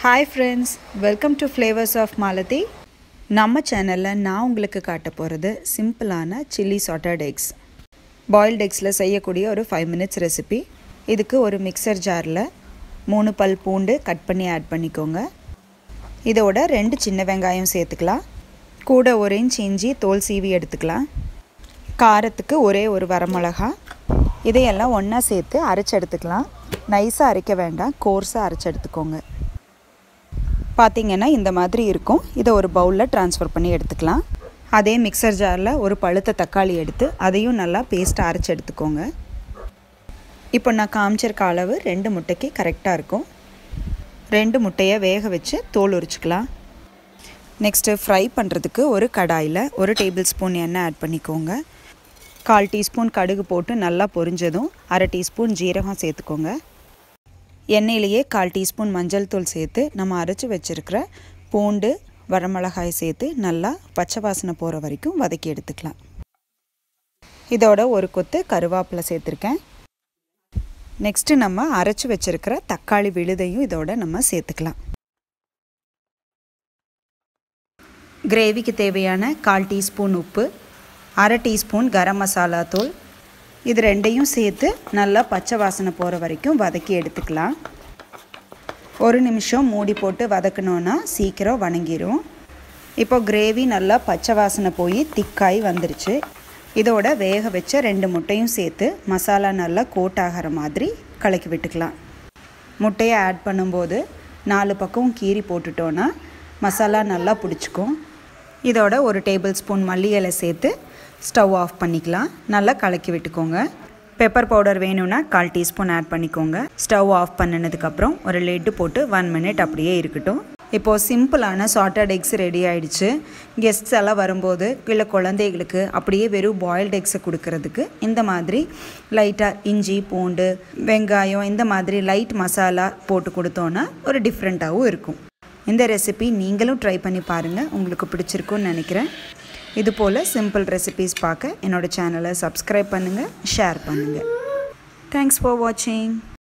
hi friends welcome to flavours of Malathi நம்ம சேனலில் நான் உங்களுக்கு காட்ட போகிறது சிம்பிளான சில்லி சாட்டர்ட் எக்ஸ் பாயில்டு எக்ஸில் செய்யக்கூடிய ஒரு ஃபைவ் மினிட்ஸ் ரெசிபி இதுக்கு ஒரு மிக்சர் ஜாரில் மூணு பல் பூண்டு கட் பண்ணி ஆட் பண்ணிக்கோங்க இதோட ரெண்டு சின்ன வெங்காயம் சேர்த்துக்கலாம் கூட ஒரு இன்ச் இஞ்சி தோல் சீவி எடுத்துக்கலாம் காரத்துக்கு ஒரே ஒரு வரமிளகா இதையெல்லாம் ஒன்றா சேர்த்து அரைச்சி எடுத்துக்கலாம் நைஸாக அரைக்க வேண்டாம் கோர்ஸாக அரைச்சி எடுத்துக்கோங்க பார்த்திங்கன்னா இந்த மாதிரி இருக்கும் இதை ஒரு பவுலில் ட்ரான்ஸ்ஃபர் பண்ணி எடுத்துக்கலாம் அதே மிக்சர் ஜாரில் ஒரு பழுத்த தக்காளி எடுத்து அதையும் நல்லா பேஸ்ட்டாக அரைச்சி எடுத்துக்கோங்க இப்போ நான் காமிச்சிருக்க அளவு ரெண்டு முட்டைக்கு கரெக்டாக இருக்கும் ரெண்டு முட்டையை வேக வச்சு தோல் உரிச்சிக்கலாம் நெக்ஸ்ட்டு ஃப்ரை பண்ணுறதுக்கு ஒரு கடாயில் ஒரு டேபிள் ஸ்பூன் எண்ணெய் ஆட் பண்ணிக்கோங்க கால் டீஸ்பூன் கடுகு போட்டு நல்லா பொரிஞ்சதும் அரை டீஸ்பூன் ஜீரகம் சேர்த்துக்கோங்க எண்ணெயிலேயே கால் டீஸ்பூன் மஞ்சள் தூள் சேர்த்து நம்ம அரைச்சி வச்சுருக்கிற பூண்டு வரமிளகாய் சேர்த்து நல்லா பச்சை வாசனை போகிற வரைக்கும் வதக்கி எடுத்துக்கலாம் இதோட ஒரு கொத்து கருவேப்பிலை சேர்த்துருக்கேன் நெக்ஸ்ட்டு நம்ம அரைச்சி வச்சுருக்கிற தக்காளி விழுதையும் இதோட நம்ம சேர்த்துக்கலாம் கிரேவிக்கு தேவையான கால் டீஸ்பூன் உப்பு அரை டீஸ்பூன் கரம் மசாலா தூள் இது ரெண்டையும் சேர்த்து நல்லா பச்சை வாசனை போகிற வரைக்கும் வதக்கி எடுத்துக்கலாம் ஒரு நிமிஷம் மூடி போட்டு வதக்கணுன்னா சீக்கிரம் வணங்கிரும் இப்போ கிரேவி நல்லா பச்சை வாசனை போய் திக்காய் வந்துருச்சு இதோட வேக வச்ச ரெண்டு முட்டையும் சேர்த்து மசாலா நல்லா கோட் ஆகிற மாதிரி கலக்கி விட்டுக்கலாம் முட்டையை ஆட் பண்ணும்போது நாலு பக்கம் கீரி போட்டுட்டோன்னா மசாலா நல்லா பிடிச்சிக்கும் இதோட ஒரு டேபிள் ஸ்பூன் மல்லி இலை சேர்த்து ஸ்டவ் ஆஃப் பண்ணிக்கலாம் நல்லா கலக்கி விட்டுக்கோங்க பெப்பர் பவுடர் வேணும்னா கால் டீஸ்பூன் ஆட் பண்ணிக்கோங்க ஸ்டவ் ஆஃப் பண்ணினதுக்கப்புறம் ஒரு லெட்டு போட்டு ஒன் மினிட் அப்படியே இருக்கட்டும் இப்போது சிம்பிளான சாட்டட் எக்ஸ் ரெடி ஆகிடுச்சு கெஸ்ட்ஸ் எல்லாம் வரும்போது இல்லை குழந்தைகளுக்கு அப்படியே வெறும் பாயில்டு எக்ஸை கொடுக்கறதுக்கு இந்த மாதிரி லைட்டாக இஞ்சி பூண்டு வெங்காயம் இந்த மாதிரி லைட் மசாலா போட்டு கொடுத்தோன்னா ஒரு டிஃப்ரெண்ட்டாகவும் இருக்கும் இந்த ரெசிபி நீங்களும் ட்ரை பண்ணி பாருங்கள் உங்களுக்கு பிடிச்சிருக்குன்னு நினைக்கிறேன் இது போல் சிம்பிள் ரெசிபீஸ் பார்க்க என்னோடய சேனலை சப்ஸ்கிரைப் பண்ணுங்கள் ஷேர் பண்ணுங்கள் தேங்க்ஸ் ஃபார் வாட்சிங்